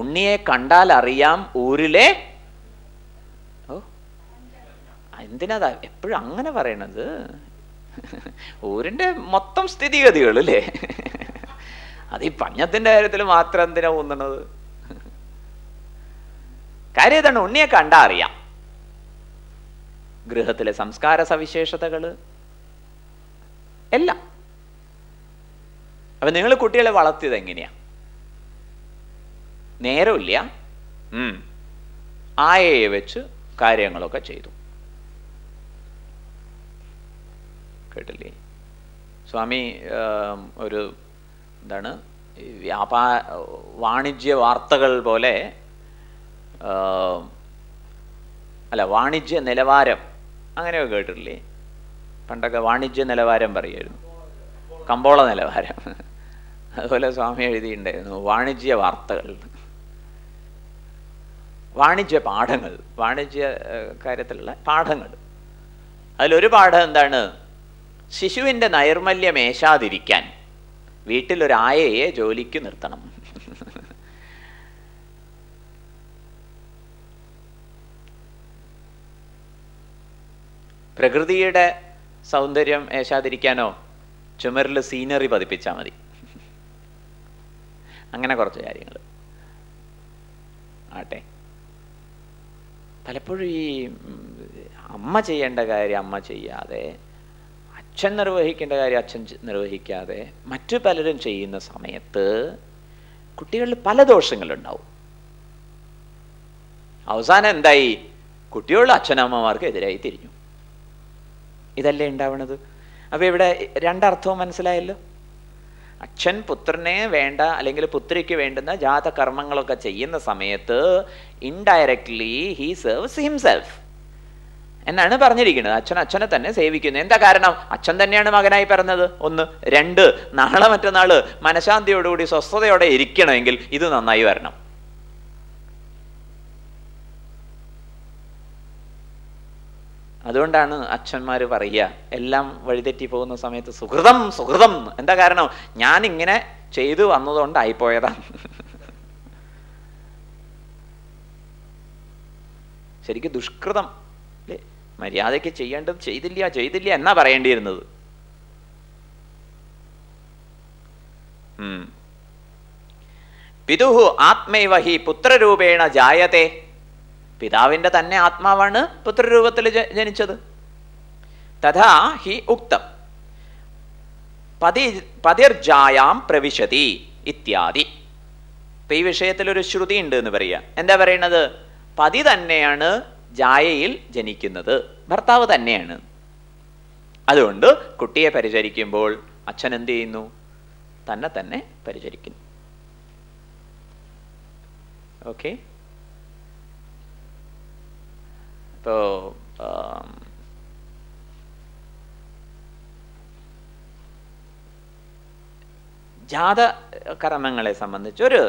ഉണ്ണിയെ കണ്ടാൽ അറിയാം ഊരിലെ ഓ എന്തിനാ എപ്പോഴും അങ്ങനെ പറയണത് ഊരിന്റെ മൊത്തം സ്ഥിതിഗതികൾ അല്ലേ അത് ഈ പഞ്ഞത്തിന്റെ കാര്യത്തിൽ മാത്രം എന്തിനാ ഊന്നണത് കാര്യം ഇതാണ് ഉണ്ണിയെ കണ്ടാ അറിയാം ഗൃഹത്തിലെ സംസ്കാര സവിശേഷതകള് എല്ലാം അപ്പൊ നിങ്ങൾ കുട്ടികളെ വളർത്തിയത് എങ്ങനെയാ നേരമില്ല ഉം. ആയയെ വെച്ച് കാര്യങ്ങളൊക്കെ ചെയ്തു കേട്ടില്ലേ സ്വാമി ആം, ഒരു എന്താണ് ഈ വ്യാപാ വാണിജ്യ വാർത്തകൾ പോലെ ആം, അല്ല വാണിജ്യ നിലവാരം അങ്ങനെയൊക്കെ കേട്ടിട്ടില്ലേ പണ്ടൊക്കെ വാണിജ്യ നിലവാരം പറയുമായിരുന്നു കമ്പോള നിലവാരം അതുപോലെ സ്വാമി എഴുതിയിട്ടുണ്ടായിരുന്നു വാണിജ്യ വാർത്തകൾ വാണിജ്യ പാഠങ്ങൾ വാണിജ്യ ഏഹ്, കാര്യത്തിലുള്ള പാഠങ്ങൾ അതിലൊരു പാഠം എന്താണ് ശിശുവിൻ്റെ നൈർമല്യം ഏശാതിരിക്കാൻ വീട്ടിലൊരു ആയയെ ജോലിക്ക് നിർത്തണം പ്രകൃതിയുടെ സൗന്ദര്യം ഏശാതിരിക്കാനോ ചുമരിൽ സീനറി പതിപ്പിച്ചാൽ മതി അങ്ങനെ കുറച്ച് കാര്യങ്ങൾ ആട്ടെ പലപ്പോഴും ഈ ഉം, അമ്മ ചെയ്യേണ്ട കാര്യം അമ്മ ചെയ്യാതെ അച്ഛൻ നിർവഹിക്കേണ്ട കാര്യം അച്ഛൻ ചെ- നിർവഹിക്കാതെ മറ്റു പലരും ചെയ്യുന്ന സമയത്ത് കുട്ടികളിൽ പല ദോഷങ്ങളുണ്ടാവും അവസാനം എന്തായി കുട്ടികളുടെ അച്ഛനമ്മമാർക്ക് എതിരായി തിരിഞ്ഞു ഇതല്ലേ ഉണ്ടാവണത് അപ്പൊ ഇവിടെ രണ്ടർത്ഥവും മനസ്സിലായല്ലോ അച്ഛൻ പുത്രനെ വേണ്ട അല്ലെങ്കിൽ പുത്രിക്ക് വേണ്ടുന്ന ജാതകർമ്മങ്ങളൊക്കെ ചെയ്യുന്ന സമയത്ത് ഇൻഡയറക്ട്ലി ഹീ സെർവ്സ് ഹിംസെൽഫ് എന്നാണ് പറഞ്ഞിരിക്കുന്നത് അച്ഛൻ അച്ഛനെ തന്നെ സേവിക്കുന്നു എന്താ കാരണം അച്ഛൻ തന്നെയാണ് മകനായി പിറന്നത് ഒന്ന് രണ്ട് നാളെ മറ്റന്നാള് മനഃശാന്തിയോടുകൂടി സ്വസ്ഥതയോടെ ഇരിക്കണമെങ്കിൽ ഇത് നന്നായി വരണം അതുകൊണ്ടാണ് അച്ഛന്മാർ പറയുക എല്ലാം വഴിതെറ്റി പോകുന്ന സമയത്ത് സുഹൃതം സുഹൃതം എന്ന്. എന്താ കാരണം ഞാൻ ഇങ്ങനെ ചെയ്തു വന്നതുകൊണ്ടായിപ്പോയതാ ശരിക്കും ദുഷ്കൃതം അല്ലേ മര്യാദയ്ക്ക് ചെയ്യേണ്ടത് ചെയ്തില്ല ചെയ്തില്ല എന്നാ പറയേണ്ടിയിരുന്നത് ഉം. പിതുഹു ആത്മൈവ ഹി പുത്രരൂപേണ ജായത്തെ പിതാവിന്റെ തന്നെ ആത്മാവാണ് പുത്രരൂപത്തിൽ ജ- ജനിച്ചത് തഥാ ഹി ഉക്തം പതി പതിർജായാം പ്രവിശതി ഇത്യാദി ഇപ്പൊ ഈ വിഷയത്തിൽ ഒരു ശ്രുതി ഉണ്ട് എന്ന് പറയുക എന്താ പറയണത് പതി തന്നെയാണ് ജായയിൽ ജനിക്കുന്നത് ഭർത്താവ് തന്നെയാണ് അതുകൊണ്ട് കുട്ടിയെ പരിചരിക്കുമ്പോൾ അച്ഛൻ എന്ത് ചെയ്യുന്നു തന്നെ തന്നെ പരിചരിക്കുന്നു ഓക്കെ ഇപ്പോ ആം, ജാത കർമ്മങ്ങളെ സംബന്ധിച്ച് ഒരു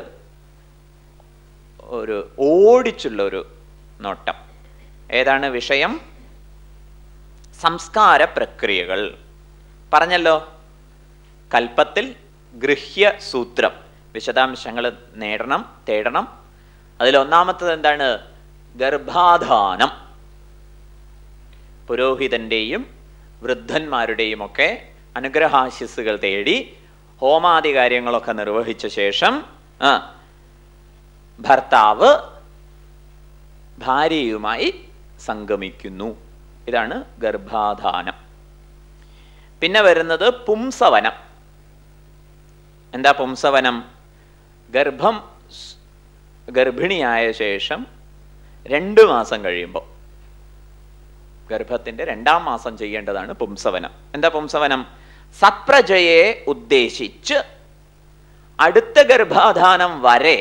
ഒരു ഓടിച്ചുള്ള ഒരു നോട്ടം ഏതാണ് വിഷയം സംസ്കാര പ്രക്രിയകൾ പറഞ്ഞല്ലോ കൽപ്പത്തിൽ ഗൃഹ്യ സൂത്രം വിശദാംശങ്ങൾ നേടണം തേടണം അതിൽ ഒന്നാമത്തത് എന്താണ് ഗർഭാധാനം പുരോഹിതന്റെയും വൃദ്ധന്മാരുടെയും ഒക്കെ അനുഗ്രഹാശിസ്സുകൾ തേടി ഹോമാദി കാര്യങ്ങളൊക്കെ നിർവഹിച്ച ശേഷം ആ ഭർത്താവ് ഭാര്യയുമായി സംഗമിക്കുന്നു ഇതാണ് ഗർഭാധാനം പിന്നെ വരുന്നത് പുംസവനം എന്താ പുംസവനം ഗർഭം സ്- ഗർഭിണിയായ ശേഷം രണ്ടു മാസം കഴിയുമ്പോൾ ഗർഭത്തിന്റെ രണ്ടാം മാസം ചെയ്യേണ്ടതാണ് പുംസവനം എന്താ പുംസവനം സത്പ്രജയെ ഉദ്ദേശിച്ച് അടുത്ത ഗർഭാധാനം വരെ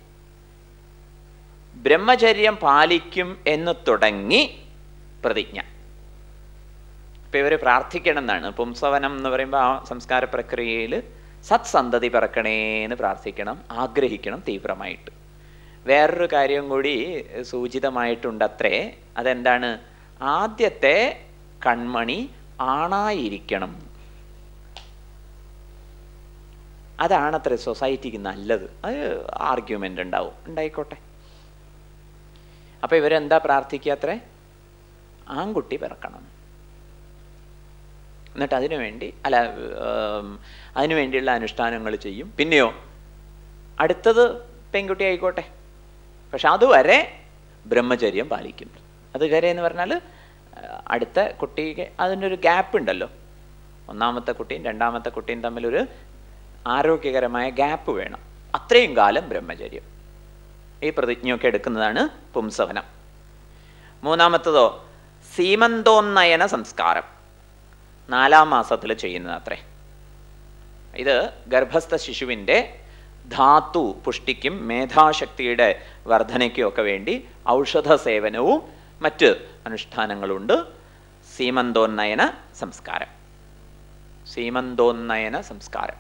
ബ്രഹ്മചര്യം പാലിക്കും എന്ന് തുടങ്ങി പ്രതിജ്ഞ ഇപ്പൊ ഇവര് പ്രാർത്ഥിക്കണം എന്നാണ് പുംസവനം എന്ന് പറയുമ്പോൾ ആ സംസ്കാര പ്രക്രിയയിൽ സത്സന്തതി പിറക്കണേന്ന് പ്രാർത്ഥിക്കണം ആഗ്രഹിക്കണം തീവ്രമായിട്ട് വേറൊരു കാര്യം കൂടി സൂചിതമായിട്ടുണ്ടത്രേ അതെന്താണ് ആദ്യത്തെ കൺമണി ആണായിരിക്കണം അതാണത്ര സൊസൈറ്റിക്ക് നല്ലത് അത് ആർഗ്യുമെൻ്റ് ഉണ്ടാവും ഉണ്ടായിക്കോട്ടെ അപ്പൊ ഇവരെന്താ പ്രാർത്ഥിക്കാത്രേ ആൺകുട്ടി പിറക്കണം എന്നിട്ട് അതിനു വേണ്ടി അല്ല ഉം, അതിനു വേണ്ടിയുള്ള അനുഷ്ഠാനങ്ങൾ ചെയ്യും പിന്നെയോ അടുത്തത് പെൺകുട്ടി ആയിക്കോട്ടെ പക്ഷെ അതുവരെ ബ്രഹ്മചര്യം പാലിക്കും അത് വരെ എന്ന് പറഞ്ഞാൽ അടുത്ത കുട്ടിക്ക് അതിൻ്റെ ഒരു ഗ്യാപ്പ് ഉണ്ടല്ലോ ഒന്നാമത്തെ കുട്ടിയും രണ്ടാമത്തെ കുട്ടിയും തമ്മിലൊരു ആരോഗ്യകരമായ ഗ്യാപ്പ് വേണം അത്രയും കാലം ബ്രഹ്മചര്യം ഈ പ്രതിജ്ഞയൊക്കെ എടുക്കുന്നതാണ് പുംസവനം മൂന്നാമത്തതോ സീമന്തോന്നയന സംസ്കാരം നാലാം മാസത്തിൽ ചെയ്യുന്നത് അത്രേ ഇത് ഗർഭസ്ഥ ശിശുവിൻ്റെ ധാതു പുഷ്ടിക്കും മേധാശക്തിയുടെ വർധനയ്ക്കും ഒക്കെ വേണ്ടി ഔഷധ സേവനവും മറ്റ് അനുഷ്ഠാനങ്ങളുണ്ട് സീമന്തോന്നയന സംസ്കാരം സീമന്തോന്നയന സംസ്കാരം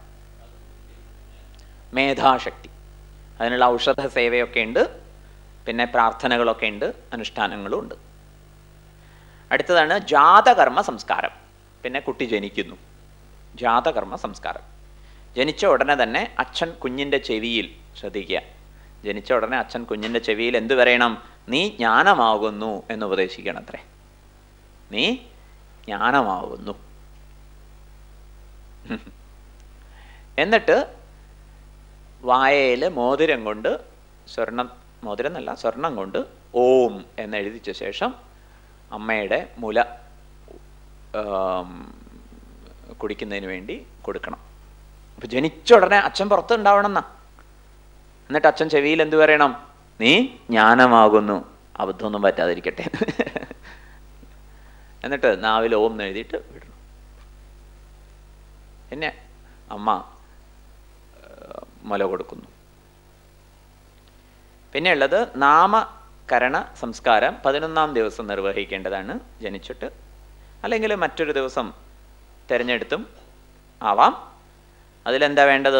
മേധാശക്തി അതിനുള്ള ഔഷധ സേവയൊക്കെ ഉണ്ട് പിന്നെ പ്രാർത്ഥനകളൊക്കെ ഉണ്ട് അനുഷ്ഠാനങ്ങളും ഉണ്ട് അടുത്തതാണ് ജാതകർമ്മ സംസ്കാരം പിന്നെ കുട്ടി ജനിക്കുന്നു ജാതകർമ്മ സംസ്കാരം ജനിച്ച ഉടനെ തന്നെ അച്ഛൻ കുഞ്ഞിൻ്റെ ചെവിയിൽ ശ്രദ്ധിക്കുക ജനിച്ച ഉടനെ അച്ഛൻ കുഞ്ഞിൻ്റെ ചെവിയിൽ എന്ത് പറയണം നീ ജ്ഞാനമാകുന്നു എന്ന് ഉപദേശിക്കണം അത്രേ നീ ജ്ഞാനമാകുന്നു എന്നിട്ട് വായയിൽ മോതിരം കൊണ്ട് സ്വർണം മോതിരം എന്നല്ല സ്വർണം കൊണ്ട് ഓം എന്ന് എഴുതിച്ച ശേഷം അമ്മയുടെ മുല ആം, കുടിക്കുന്നതിന് വേണ്ടി കൊടുക്കണം അപ്പൊ ജനിച്ച ഉടനെ അച്ഛൻ പുറത്ത് ഉണ്ടാവണം എന്നാ എന്നിട്ട് അച്ഛൻ ചെവിയിൽ എന്ത് പറയണം നീ ജ്ഞാനമാകുന്നു അബദ്ധമൊന്നും പറ്റാതിരിക്കട്ടെ എന്നിട്ട് നാവിൽ ഓം എന്ന് എഴുതിയിട്ട് വിടണം പിന്നെ അമ്മ ഏർ, മുല കൊടുക്കുന്നു പിന്നെ ഉള്ളത് നാമകരണ സംസ്കാരം പതിനൊന്നാം ദിവസം നിർവഹിക്കേണ്ടതാണ് ജനിച്ചിട്ട് അല്ലെങ്കിൽ മറ്റൊരു ദിവസം തിരഞ്ഞെടുത്തും ആവാം അതിലെന്താ വേണ്ടത്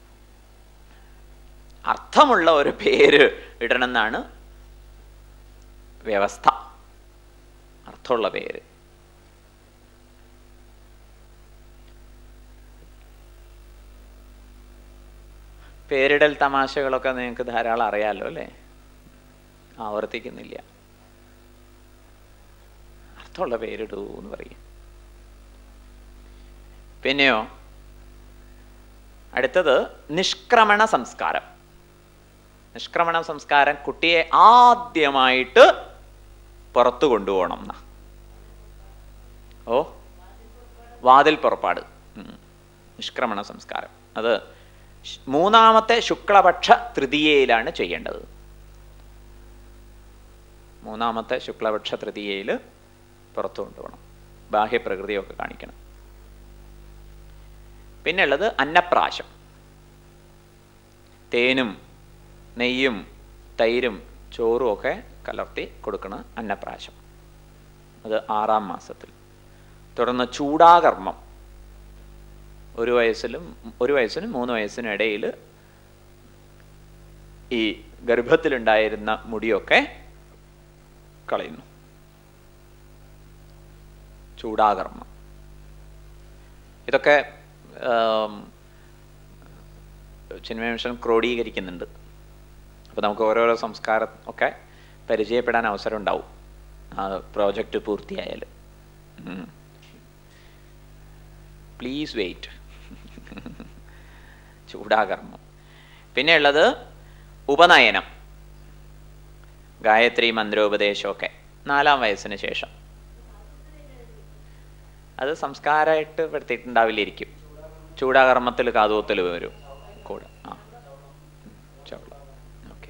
അർത്ഥമുള്ള ഒരു പേര് ഇടണമെന്നാണ് വ്യവസ്ഥ അർത്ഥമുള്ള പേര് പേരിടൽ തമാശകളൊക്കെ നിങ്ങൾക്ക് ധാരാളം അറിയാലോ അല്ലേ ആവർത്തിക്കുന്നില്ല അർത്ഥമുള്ള പേരിടൂ എന്ന് പറയും പിന്നെയോ അടുത്തത് നിഷ്ക്രമണ സംസ്കാരം നിഷ്ക്രമണ സംസ്കാരം കുട്ടിയെ ആദ്യമായിട്ട് പുറത്തു കൊണ്ടുപോകണം എന്നാ ഓ വാതിൽ പുറപ്പാട് ഉം. നിഷ്ക്രമണ സംസ്കാരം അത് ശ്- മൂന്നാമത്തെ ശുക്ലപക്ഷ തൃതീയയിലാണ് ചെയ്യേണ്ടത് മൂന്നാമത്തെ ശുക്ലപക്ഷ തൃതീയയിൽ പുറത്തു കൊണ്ടുപോകണം ബാഹ്യപ്രകൃതിയൊക്കെ കാണിക്കണം പിന്നെ ഉള്ളത് അന്നപ്രാശം തേനും നെയ്യും തൈരും ചോറും ഒക്കെ കലർത്തി കൊടുക്കണ അന്നപ്രാശം അത് ആറാം മാസത്തിൽ തുടർന്ന് ചൂടാകർമ്മം ഒരു വയസ്സിലും ഒരു വയസ്സിനും മൂന്ന് വയസ്സിനും ഇടയിൽ ഈ ഗർഭത്തിലുണ്ടായിരുന്ന മുടിയൊക്കെ കളയുന്നു ചൂടാകർമ്മം ഇതൊക്കെ ചിന്മയമിഷൻ ക്രോഡീകരിക്കുന്നുണ്ട് അപ്പോൾ നമുക്ക് ഓരോരോ സംസ്കാരം ഒക്കെ പരിചയപ്പെടാൻ അവസരം ഉണ്ടാവും ആ പ്രോജക്റ്റ് പൂർത്തിയായാൽ പ്ലീസ് വെയിറ്റ് ചൂടാകർമ്മം പിന്നെ ഉള്ളത് ഉപനയനം ഗായത്രി മന്ത്രോപദേശമൊക്കെ നാലാം വയസ്സിന് ശേഷം അത് സംസ്കാരമായിട്ട് പെടുത്തിയിട്ടുണ്ടാവില്ലിരിക്കും ചൂടാകർമ്മത്തിൽ കാതുകൊത്തിൽ വരും കൂടെ ആ ചവള ഓക്കെ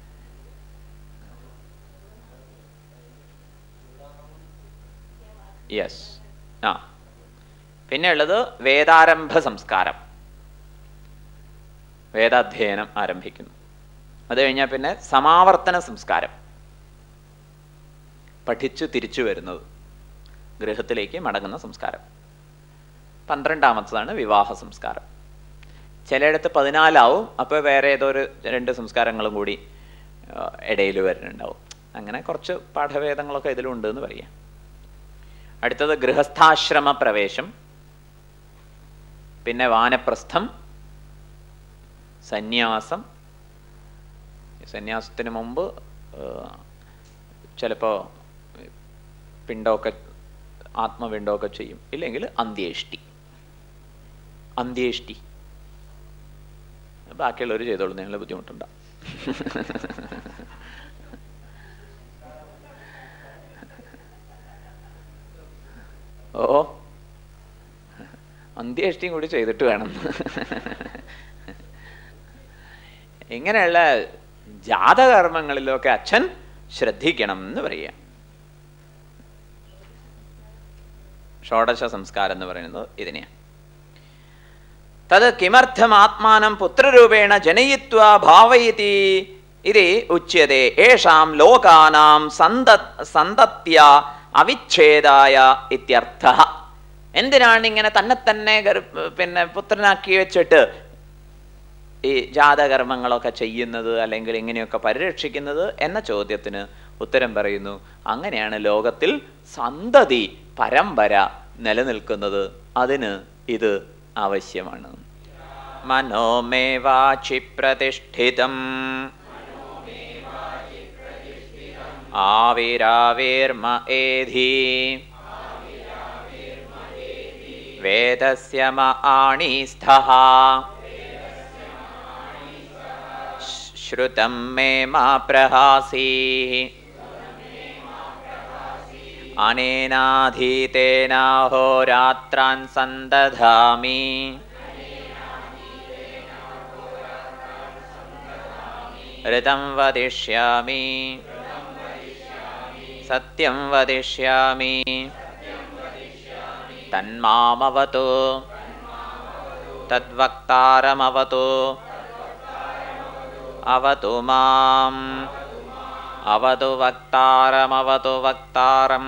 യെസ് ആ പിന്നെ ഉള്ളത് വേദാരംഭ സംസ്കാരം വേദാധ്യയനം ആരംഭിക്കുന്നു അത് കഴിഞ്ഞാൽ പിന്നെ സമാവർത്തന സംസ്കാരം പഠിച്ചു തിരിച്ചു വരുന്നത് ഗൃഹത്തിലേക്ക് മടങ്ങുന്ന സംസ്കാരം പന്ത്രണ്ടാമത്തതാണ് വിവാഹ സംസ്കാരം ചിലയിടത്ത് പതിനാലാവും അപ്പോൾ വേറെ ഏതോ ഒരു രണ്ട് സംസ്കാരങ്ങളും കൂടി ഇടയിൽ വരുന്നുണ്ടാവും അങ്ങനെ കുറച്ച് പാഠഭേദങ്ങളൊക്കെ ഇതിലുണ്ട് എന്ന് പറയാം അടുത്തത് ഗൃഹസ്ഥാശ്രമ പ്രവേശം പിന്നെ വാനപ്രസ്ഥം സന്യാസം സന്യാസത്തിന് മുമ്പ് ചിലപ്പോൾ പിണ്ടമൊക്കെ ആത്മപിണ്ടമൊക്കെ ചെയ്യും ഇല്ലെങ്കിൽ അന്ത്യേഷ്ടി അന്ത്യേഷ്ടി ബാക്കിയുള്ളവർ ചെയ്തോളൂ നിങ്ങൾ ബുദ്ധിമുട്ടുണ്ട ഓ അന്ത്യേഷ്ടിയും കൂടി ചെയ്തിട്ട് വേണം ഇങ്ങനെയുള്ള ജാതകർമ്മങ്ങളിലൊക്കെ അച്ഛൻ ശ്രദ്ധിക്കണം എന്ന് പറയുക ഷോഡശ സംസ്കാരം എന്ന് പറയുന്നത് ഇതിനെയാണ് തത് കിമർത്ഥം ആത്മാനം പുത്രരൂപേണ ജനയിത്വ ഭാവയതി ഇത് ഉച്യത്തെ ഏഷാം ലോകാനാം സന്ത സന്തത്യ അവിച്ഛേദായ ഇത്യർത്ഥ എന്തിനാണ് ഇങ്ങനെ തന്നെ തന്നെ പിന്നെ പുത്രനാക്കി വെച്ചിട്ട് ഈ ജാതകർമ്മങ്ങളൊക്കെ ചെയ്യുന്നത് അല്ലെങ്കിൽ ഇങ്ങനെയൊക്കെ പരിരക്ഷിക്കുന്നത് എന്ന ചോദ്യത്തിന് ഉത്തരം പറയുന്നു അങ്ങനെയാണ് ലോകത്തിൽ സന്തതി പരമ്പര നിലനിൽക്കുന്നത് അതിന് ഇത് ആവശ്യമാണ് മനോമേ വാചി പ്രതിഷ്ഠിതം ആവിരാവിർമ ഏധി വേദസ്യ മ ആണീസ്ഥഃ ശ്രുതം മേ മാ പ്രഹാസീ അനേനാധീതേനാഹോരാത്രാൻ സന്തധാമി ഋതം വദിഷ്യാമി സത്യം വദിഷ്യാമി തന്മാമവതു തദ്വക്താരമവതു അവതു മാം അവതു വക്താരമവതു വക്താരം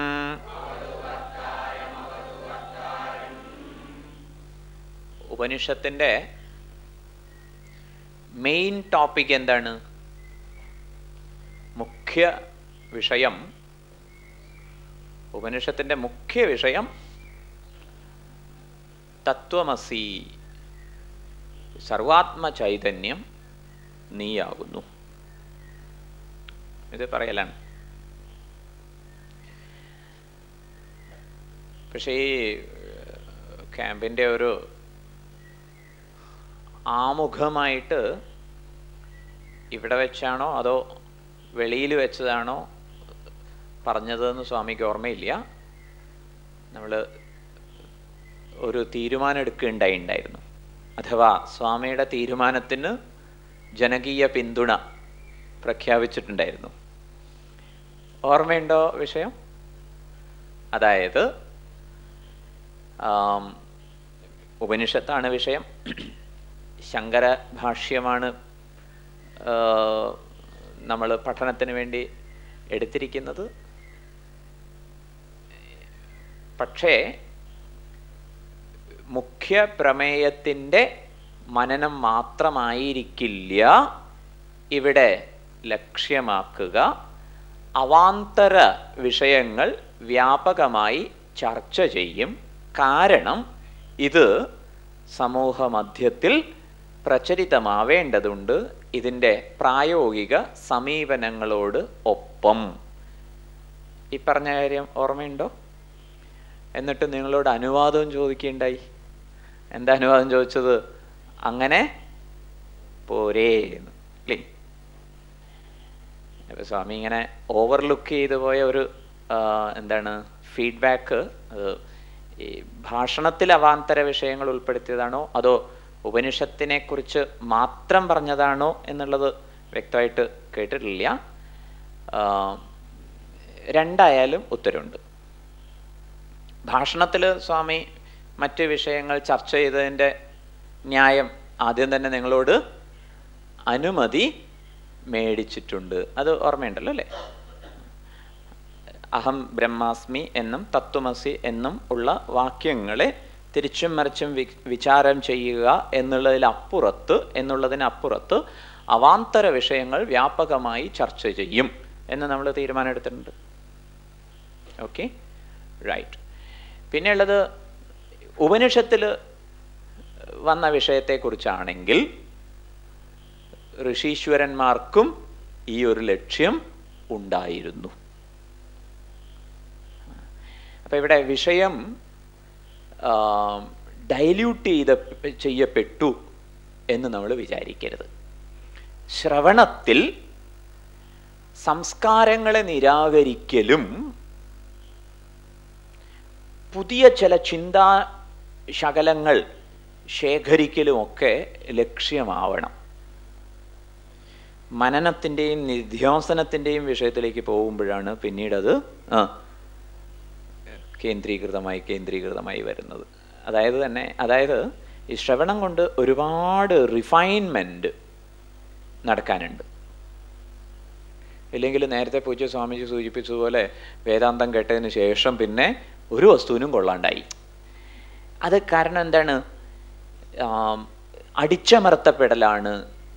ഉപനിഷത്തിന്റെ മെയിൻ ടോപ്പിക് എന്താണ് മുഖ്യ വിഷയം ഉപനിഷത്തിന്റെ മുഖ്യ വിഷയം തത്വമസി സർവാത്മ ചൈതന്യം നീയാകുന്നു ഇത് പറയലാണ് പക്ഷേ ഈ ക്യാമ്പിൻ്റെ ഒരു ആമുഖമായിട്ട് ഇവിടെ വെച്ചാണോ അതോ വെളിയിൽ വെച്ചതാണോ പറഞ്ഞതെന്ന് സ്വാമിക്ക് ഓർമ്മയില്ല നമ്മൾ ഒരു തീരുമാനം എടുക്കുകയുണ്ടായിണ്ടായിരുന്നു അഥവാ സ്വാമിയുടെ തീരുമാനത്തിന് ജനകീയ പിന്തുണ പ്രഖ്യാപിച്ചിട്ടുണ്ടായിരുന്നു ഓർമ്മയുണ്ടോ വിഷയം അതായത് ഉപനിഷത്താണ് വിഷയം ശങ്കര ഭാഷ്യമാണ് നമ്മൾ പഠനത്തിന് വേണ്ടി എടുത്തിരിക്കുന്നത് പക്ഷേ മുഖ്യ പ്രമേയത്തിൻ്റെ മനനം മാത്രമായിരിക്കില്ല ഇവിടെ ലക്ഷ്യമാക്കുക അവാന്തര വിഷയങ്ങൾ വ്യാപകമായി ചർച്ച ചെയ്യും കാരണം ഇത് സമൂഹ മധ്യത്തിൽ പ്രചരിതമാവേണ്ടതുണ്ട് ഇതിൻ്റെ പ്രായോഗിക സമീപനങ്ങളോട് ഒപ്പം ഈ പറഞ്ഞ കാര്യം ഓർമ്മയുണ്ടോ എന്നിട്ട് നിങ്ങളോട് അനുവാദവും ചോദിക്കുകയുണ്ടായി എന്താ അനുവാദം ചോദിച്ചത് അങ്ങനെ പോരേ എന്ന് അല്ലേ സ്വാമി ഇങ്ങനെ ഓവർലുക്ക് ചെയ്തു പോയ ഒരു എന്താണ് ഫീഡ്ബാക്ക് അത് ഈ ഭാഷണത്തിൽ അവാന്തര വിഷയങ്ങൾ ഉൾപ്പെടുത്തിയതാണോ അതോ ഉപനിഷത്തിനെ കുറിച്ച് മാത്രം പറഞ്ഞതാണോ എന്നുള്ളത് വ്യക്തമായിട്ട് കേട്ടിട്ടില്ല രണ്ടായാലും ഉത്തരവുണ്ട് ഭാഷണത്തിൽ സ്വാമി മറ്റ് വിഷയങ്ങൾ ചർച്ച ചെയ്തതിൻ്റെ ന്യായം ആദ്യം തന്നെ നിങ്ങളോട് അനുമതി മേടിച്ചിട്ടുണ്ട് അത് ഓർമ്മയുണ്ടല്ലോ അല്ലേ അഹം ബ്രഹ്മാസ്മി എന്നും തത്വമസി എന്നും ഉള്ള വാക്യങ്ങളെ തിരിച്ചും മറിച്ചും വി വിചാരം ചെയ്യുക എന്നുള്ളതിലപ്പുറത്ത് എന്നുള്ളതിനപ്പുറത്ത് അവാന്തര വിഷയങ്ങൾ വ്യാപകമായി ചർച്ച ചെയ്യും എന്ന് നമ്മൾ തീരുമാനം എടുത്തിട്ടുണ്ട് ഓക്കെ റൈറ്റ് പിന്നെയുള്ളത് ഉപനിഷത്തിൽ വന്ന വിഷയത്തെക്കുറിച്ചാണെങ്കിൽ ഋഷീശ്വരന്മാർക്കും ഈ ഒരു ലക്ഷ്യം ഉണ്ടായിരുന്നു അപ്പൊ ഇവിടെ വിഷയം ഡൈല്യൂട്ട് ചെയ്ത ചെയ്യപ്പെട്ടു എന്ന് നമ്മൾ വിചാരിക്കരുത് ശ്രവണത്തിൽ സംസ്കാരങ്ങളെ നിരാകരിക്കലും പുതിയ ചില ചിന്താ ശകലങ്ങൾ ശേഖരിക്കലുമൊക്കെ ലക്ഷ്യമാവണം മനനത്തിൻ്റെയും നിധ്യാസനത്തിൻ്റെയും വിഷയത്തിലേക്ക് പോകുമ്പോഴാണ് പിന്നീടത് ആ കേന്ദ്രീകൃതമായി കേന്ദ്രീകൃതമായി വരുന്നത് അതായത് തന്നെ അതായത് ഈ ശ്രവണം കൊണ്ട് ഒരുപാട് റിഫൈൻമെൻറ്റ് നടക്കാനുണ്ട് ഇല്ലെങ്കിൽ നേരത്തെ പൂജ്യ സ്വാമിജി സൂചിപ്പിച്ചതുപോലെ വേദാന്തം കേട്ടതിന് ശേഷം പിന്നെ ഒരു വസ്തുവിനും കൊള്ളാണ്ടായി അത് കാരണം എന്താണ് അടിച്ചമർത്തപ്പെടലാണ്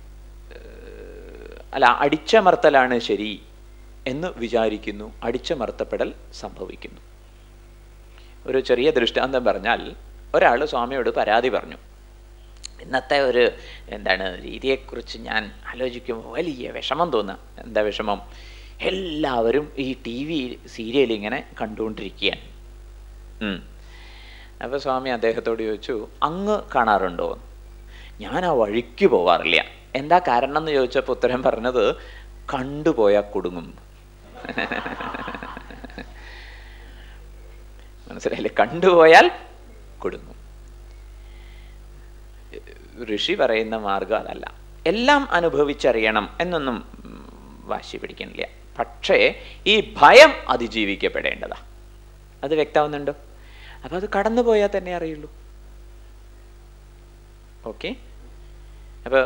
അല്ല അടിച്ചമർത്തലാണ് ശരി എന്ന് വിചാരിക്കുന്നു അടിച്ചമർത്തപ്പെടൽ സംഭവിക്കുന്നു ഒരു ചെറിയ ദൃഷ്ടാന്തം പറഞ്ഞാൽ ഒരാൾ സ്വാമിയോട് പരാതി പറഞ്ഞു ഇന്നത്തെ ഒരു എന്താണ് രീതിയെക്കുറിച്ച് ഞാൻ ആലോചിക്കുമ്പോൾ വലിയ വിഷമം തോന്നുക എന്താ വിഷമം എല്ലാവരും ഈ ടി വി സീരിയൽ ഇങ്ങനെ കണ്ടുകൊണ്ടിരിക്കുകയാണ് അപ്പോൾ സ്വാമി അദ്ദേഹത്തോട് ചോദിച്ചു അങ്ങ് കാണാറുണ്ടോ ഞാൻ ആ വഴിക്ക് പോവാറില്ല എന്താ കാരണം എന്ന് ചോദിച്ചപ്പോൾ ഉത്തരം പറഞ്ഞത് കണ്ടുപോയാൽ കുടുങ്ങും മനസ്സിലായില്ലേ കണ്ടുപോയാൽ കുടുങ്ങും ഋഷി പറയുന്ന മാർഗം അതല്ല എല്ലാം അനുഭവിച്ചറിയണം എന്നൊന്നും വാശി പിടിക്കണില്ല പക്ഷേ ഈ ഭയം അതിജീവിക്കപ്പെടേണ്ടതാ അത് വ്യക്തമാവുന്നുണ്ടോ അപ്പൊ അത് കടന്നു പോയാൽ തന്നെ അറിയുള്ളൂ ഓക്കെ അപ്പോൾ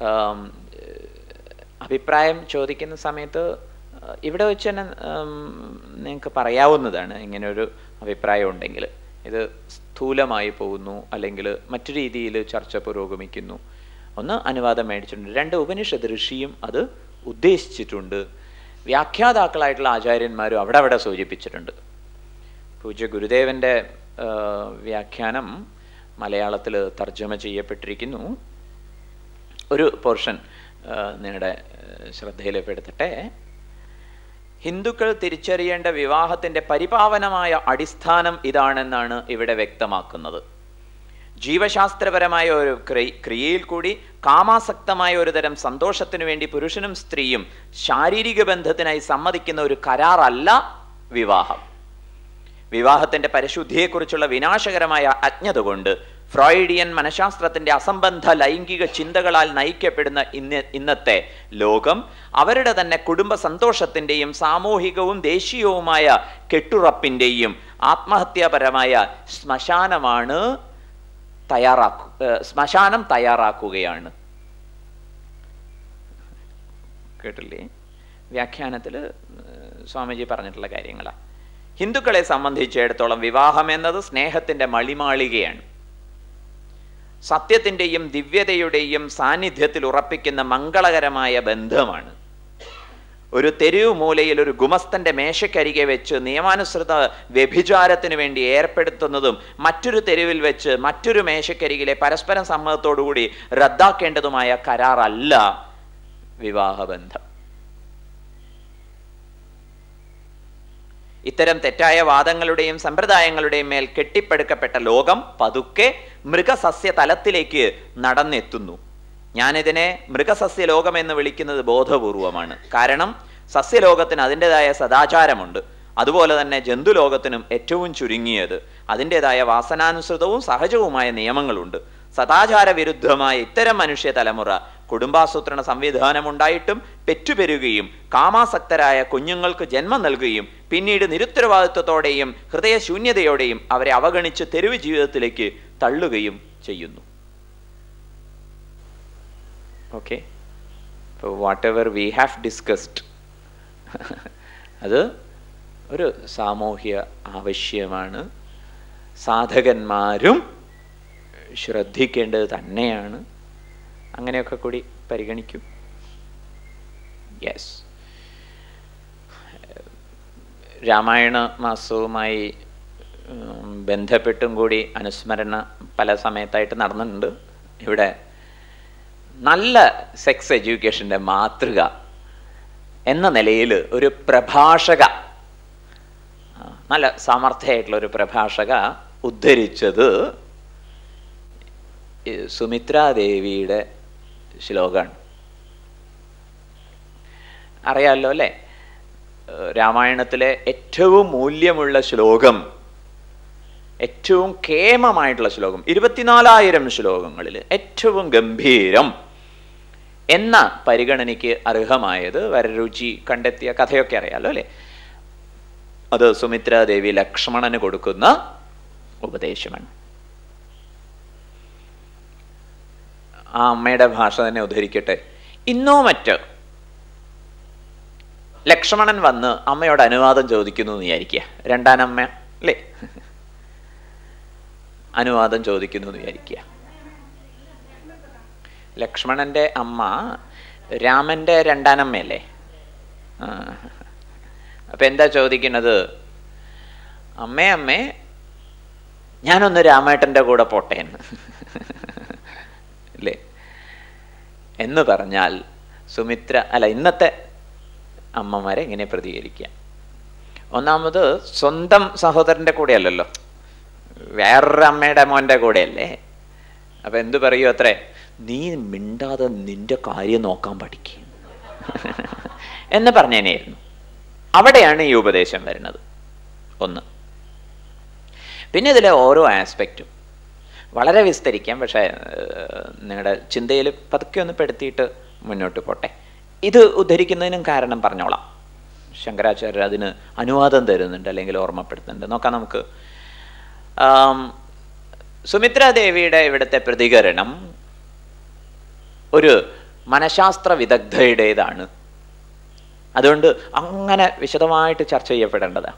അഭിപ്രായം ചോദിക്കുന്ന സമയത്ത് ഇവിടെ വെച്ച് തന്നെ നിങ്ങൾക്ക് പറയാവുന്നതാണ് ഇങ്ങനെ ഒരു അഭിപ്രായം ഉണ്ടെങ്കിൽ ഇത് സ്ഥൂലമായി പോകുന്നു അല്ലെങ്കിൽ മറ്റു രീതിയിൽ ചർച്ച പുരോഗമിക്കുന്നു ഒന്ന് അനുവാദം മേടിച്ചിട്ടുണ്ട് രണ്ട് ഉപനിഷത്ത് ഋഷിയും അത് ഉദ്ദേശിച്ചിട്ടുണ്ട് വ്യാഖ്യാതാക്കളായിട്ടുള്ള ആചാര്യന്മാരും അവിടെ അവിടെ സൂചിപ്പിച്ചിട്ടുണ്ട് പൂജ്യ ഗുരുദേവന്റെ വ്യാഖ്യാനം മലയാളത്തിൽ തർജ്ജമ ചെയ്യപ്പെട്ടിരിക്കുന്നു ഒരു പോർഷൻ നിങ്ങളുടെ ശ്രദ്ധയിൽപ്പെടുത്തട്ടെ ഹിന്ദുക്കൾ തിരിച്ചറിയേണ്ട വിവാഹത്തിന്റെ പരിപാവനമായ അടിസ്ഥാനം ഇതാണെന്നാണ് ഇവിടെ വ്യക്തമാക്കുന്നത് ജീവശാസ്ത്രപരമായ ഒരു ക്രിയയിൽ കൂടി കാമാസക്തമായ ഒരു തരം സന്തോഷത്തിനു വേണ്ടി പുരുഷനും സ്ത്രീയും ശാരീരിക ബന്ധത്തിനായി സമ്മതിക്കുന്ന ഒരു കരാറല്ല വിവാഹം വിവാഹത്തിന്റെ പരിശുദ്ധിയെക്കുറിച്ചുള്ള വിനാശകരമായ അജ്ഞത കൊണ്ട് ഫ്രോയിഡിയൻ മനഃശാസ്ത്രത്തിന്റെ അസംബന്ധ ലൈംഗിക ചിന്തകളാൽ നയിക്കപ്പെടുന്ന ഇന്ന് ഇന്നത്തെ ലോകം അവരുടെ തന്നെ കുടുംബ സന്തോഷത്തിന്റെയും സാമൂഹികവും ദേശീയവുമായ കെട്ടുറപ്പിന്റെയും ആത്മഹത്യാപരമായ ശ്മശാനമാണ് തയ്യാറാക്കു ശ്മശാനം തയ്യാറാക്കുകയാണ് കേട്ടില്ലേ വ്യാഖ്യാനത്തിൽ സ്വാമിജി പറഞ്ഞിട്ടുള്ള കാര്യങ്ങളാണ് ഹിന്ദുക്കളെ സംബന്ധിച്ചിടത്തോളം വിവാഹം എന്നത് സ്നേഹത്തിന്റെ മളിമാളികയാണ് സത്യത്തിൻ്റെയും ദിവ്യതയുടെയും സാന്നിധ്യത്തിൽ ഉറപ്പിക്കുന്ന മംഗളകരമായ ബന്ധമാണ് ഒരു തെരുവ് മൂലയിൽ ഒരു ഗുമസ്തന്റെ മേശക്കരികെ വെച്ച് നിയമാനുസൃത വ്യഭിചാരത്തിന് വേണ്ടി ഏർപ്പെടുത്തുന്നതും മറ്റൊരു തെരുവിൽ വെച്ച് മറ്റൊരു മേശക്കരികിലെ പരസ്പരം സമ്മതത്തോടുകൂടി റദ്ദാക്കേണ്ടതുമായ കരാറല്ല വിവാഹബന്ധം ഇത്തരം തെറ്റായ വാദങ്ങളുടെയും സമ്പ്രദായങ്ങളുടെയും മേൽ കെട്ടിപ്പടുക്കപ്പെട്ട ലോകം പതുക്കെ മൃഗസസ്യ തലത്തിലേക്ക് നടന്നെത്തുന്നു ഞാനിതിനെ മൃഗസസ്യ ലോകം എന്ന് വിളിക്കുന്നത് ബോധപൂർവമാണ് കാരണം സസ്യലോകത്തിന് അതിൻ്റെതായ സദാചാരമുണ്ട് അതുപോലെ തന്നെ ജന്തുലോകത്തിനും ഏറ്റവും ചുരുങ്ങിയത് അതിൻ്റെതായ വാസനാനുസൃതവും സഹജവുമായ നിയമങ്ങളുണ്ട് സദാചാര വിരുദ്ധമായ ഇത്തരം മനുഷ്യ തലമുറ കുടുംബാസൂത്രണ സംവിധാനമുണ്ടായിട്ടും പെറ്റുപെരുകയും കാമാസക്തരായ കുഞ്ഞുങ്ങൾക്ക് ജന്മം നൽകുകയും പിന്നീട് നിരുത്തരവാദിത്വത്തോടെയും ഹൃദയശൂന്യതയോടെയും അവരെ അവഗണിച്ച് തെരുവ് ജീവിതത്തിലേക്ക് തള്ളുകയും ചെയ്യുന്നു okay whatever we have discussed അത് ഒരു സാമൂഹ്യ ആവശ്യമാണ് സാധകന്മാരും ശ്രദ്ധിക്കേണ്ടത് തന്നെയാണ് അങ്ങനെയൊക്കെ കൂടി പരിഗണിക്കും യെസ് രാമായണ മാസവുമായി ബന്ധപ്പെട്ടും കൂടി അനുസ്മരണ പല സമയത്തായിട്ട് നടന്നിട്ടുണ്ട് ഇവിടെ നല്ല സെക്സ് എഡ്യൂക്കേഷൻ്റെ മാതൃക എന്ന നിലയിൽ ഒരു പ്രഭാഷക ആ, നല്ല സമർത്ഥയായിട്ടുള്ള ഒരു പ്രഭാഷക ഉദ്ധരിച്ചത് ഈ സുമിത്രാദേവിയുടെ ശ്ലോകമാണ് അറിയാമല്ലോ അല്ലേ ഏഹ് രാമായണത്തിലെ ഏറ്റവും മൂല്യമുള്ള ശ്ലോകം ഏറ്റവും കേമമായിട്ടുള്ള ശ്ലോകം ഇരുപത്തിനാലായിരം ശ്ലോകങ്ങളിൽ ഏറ്റവും ഗംഭീരം എന്ന പരിഗണനയ്ക്ക് അർഹമായത് വരരുചി കണ്ടെത്തിയ കഥയൊക്കെ അറിയാലോ അല്ലേ അത് സുമിത്രാദേവി ലക്ഷ്മണന് കൊടുക്കുന്ന ഉപദേശമാണ് ആ അമ്മയുടെ ഭാഷ തന്നെ ഉദ്ധരിക്കട്ടെ ഇന്നോ മറ്റോ ലക്ഷ്മണൻ വന്ന് അമ്മയോട് അനുവാദം ചോദിക്കുന്നു എന്ന് വിചാരിക്കുക രണ്ടാനമ്മ അല്ലേ അനുവാദം ചോദിക്കുന്നു എന്ന് വിചാരിക്കുക ലക്ഷ്മണന്റെ അമ്മ രാമന്റെ രണ്ടാനമ്മയല്ലേ ആ. അപ്പൊ എന്താ ചോദിക്കുന്നത് അമ്മേ അമ്മേ ഞാനൊന്ന് രാമേട്ടന്റെ കൂടെ പോട്ടെ എന്ന് അല്ലേ എന്ന് പറഞ്ഞാൽ സുമിത്ര അല്ല ഇന്നത്തെ അമ്മമാരെ എങ്ങനെ പ്രതികരിക്കുക ഒന്നാമത് സ്വന്തം സഹോദരന്റെ കൂടെയല്ലല്ലോ വേറൊരു അമ്മയുടെ മോന്റെ കൂടെയല്ലേ അപ്പൊ എന്തു പറയൂ അത്രേ നീ മിണ്ടാതെ നിന്റെ കാര്യം നോക്കാൻ പഠിക്കുക എന്ന് പറഞ്ഞേനെയായിരുന്നു അവിടെയാണ് ഈ ഉപദേശം വരുന്നത് ഒന്ന് പിന്നെ ഇതിലെ ഓരോ ആസ്പെക്റ്റും വളരെ വിസ്തരിക്കാം പക്ഷേ ഏഹ്, നിങ്ങളുടെ ചിന്തയിൽ പതുക്കെ ഒന്ന് പെടുത്തിയിട്ട് മുന്നോട്ട് പോട്ടെ ഇത് ഉദ്ധരിക്കുന്നതിനും കാരണം പറഞ്ഞോളാം ശങ്കരാചാര്യർ അതിന് അനുവാദം തരുന്നുണ്ട് അല്ലെങ്കിൽ ഓർമ്മപ്പെടുത്തുന്നുണ്ട് നോക്കാം നമുക്ക് ആം, സുമിത്രാദേവിയുടെ ഇവിടുത്തെ പ്രതികരണം ഒരു മനഃശാസ്ത്ര വിദഗ്ധയുടേതാണ് അതുകൊണ്ട് അങ്ങനെ വിശദമായിട്ട് ചർച്ച ചെയ്യപ്പെടേണ്ടതാണ്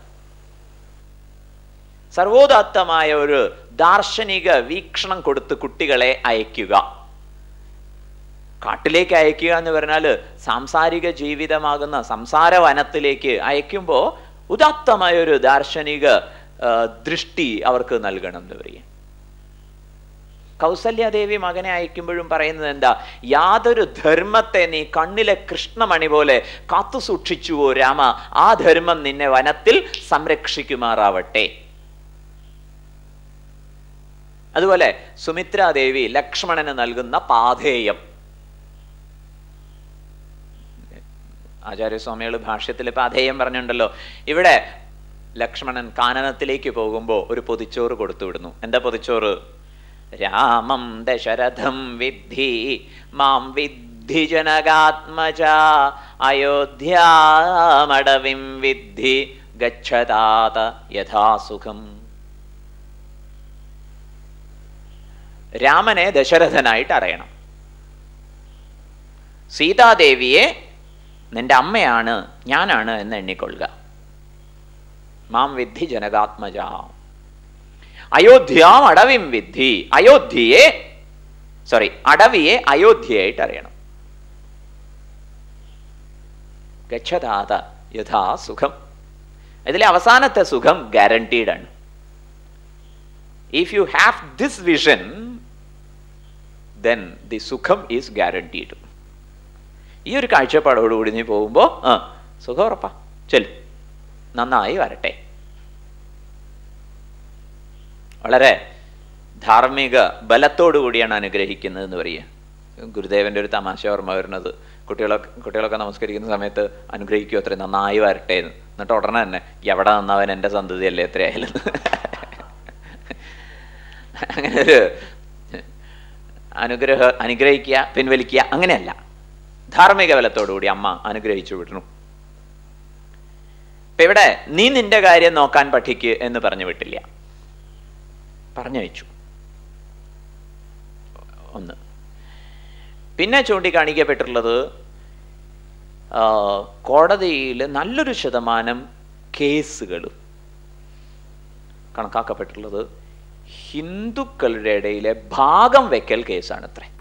സർവോദാത്തമായ ഒരു ദാർശനിക വീക്ഷണം കൊടുത്ത് കുട്ടികളെ അയക്കുക കാട്ടിലേക്ക് അയക്കുക എന്ന് പറഞ്ഞാൽ സാംസാരിക ജീവിതമാകുന്ന സംസാര വനത്തിലേക്ക് അയക്കുമ്പോൾ ഉദാത്തമായ ഒരു ദാർശനിക ആ, ദൃഷ്ടി അവർക്ക് നൽകണം എന്ന് പറയും കൗസല്യാദേവി മകനെ അയക്കുമ്പോഴും പറയുന്നത് എന്താ യാതൊരു ധർമ്മത്തെ നീ കണ്ണിലെ കൃഷ്ണമണി പോലെ കാത്തു സൂക്ഷിച്ചുവോ രാമ ആ ധർമ്മം നിന്നെ വനത്തിൽ സംരക്ഷിക്കുമാറാവട്ടെ അതുപോലെ സുമിത്രാദേവി ലക്ഷ്മണന് നൽകുന്ന പാധേയം ആചാര്യസ്വാമികൾ ഭാഷ്യത്തിൽ പാധേയം പറഞ്ഞിട്ടുണ്ടല്ലോ ഇവിടെ ലക്ഷ്മണൻ കാനനത്തിലേക്ക് പോകുമ്പോൾ ഒരു പൊതിച്ചോറ് കൊടുത്തു വിടുന്നു എന്താ പൊതിച്ചോറ് രാമം ദശരഥം വിദ്ധി മാം വിദ്ധി ജനകാത്മജ അയോധ്യാമടവിം വിദ്ധി ഗച്ഛതാത യഥാസുഖം രാമനെ ദശരഥനായിട്ട് അറിയണം സീതാദേവിയെ നിന്റെ അമ്മയാണ് ഞാനാണ് എന്ന് എണ്ണിക്കൊള്ളുക മാം വിദ്ധി ജനകാത്മജ അയോധ്യാം അടവിം വിദ്ധി അയോധ്യയെ സോറി അടവിയെ അയോധ്യയായിട്ട് അറിയണം ഗച്ഛതാത യഥാ സുഖം ഇതിലെ അവസാനത്തെ സുഖം ഗ്യാരണ്ടീഡ് ആണ് if you have this vision then the സുഖം ഈസ് ഗ്യാരണ്ടീഡ് ഈ ഒരു കാഴ്ചപ്പാടോടുകൂടി നീ പോകുമ്പോൾ ആ സുഖം ഉറപ്പാ ചെല്ലു നന്നായി വരട്ടെ വളരെ ധാർമ്മിക ബലത്തോടു കൂടിയാണ് അനുഗ്രഹിക്കുന്നത് എന്ന് പറയുക ഗുരുദേവന്റെ ഒരു തമാശ ഓർമ്മ വരുന്നത് കുട്ടികളൊക്കെ കുട്ടികളൊക്കെ നമസ്കരിക്കുന്ന സമയത്ത് അനുഗ്രഹിക്കും അത്ര നന്നായി വരട്ടെ എന്ന് എന്നിട്ട് ഉടനെ തന്നെ എവിടെ നന്നവൻ എൻ്റെ സന്തതിയല്ലേ എത്രയായാലും അങ്ങനെ ഒരു അനുഗ്രഹ അനുഗ്രഹിക്കുക പിൻവലിക്കുക അങ്ങനെയല്ല ധാർമ്മിക ബലത്തോടുകൂടി അമ്മ അനുഗ്രഹിച്ചു വിടുന്നു ഇപ്പൊ ഇവിടെ നീ നിന്റെ കാര്യം നോക്കാൻ പഠിക്ക് എന്ന് പറഞ്ഞു വിട്ടില്ല പറഞ്ഞു വെച്ചു ഒന്ന് പിന്നെ ചൂണ്ടിക്കാണിക്കപ്പെട്ടിട്ടുള്ളത് ആ, കോടതിയിൽ നല്ലൊരു ശതമാനം കേസുകൾ കണക്കാക്കപ്പെട്ടിട്ടുള്ളത് ഹിന്ദുക്കളുടെ ഇടയിലെ ഭാഗം വെക്കൽ കേസാണ് അത്രേ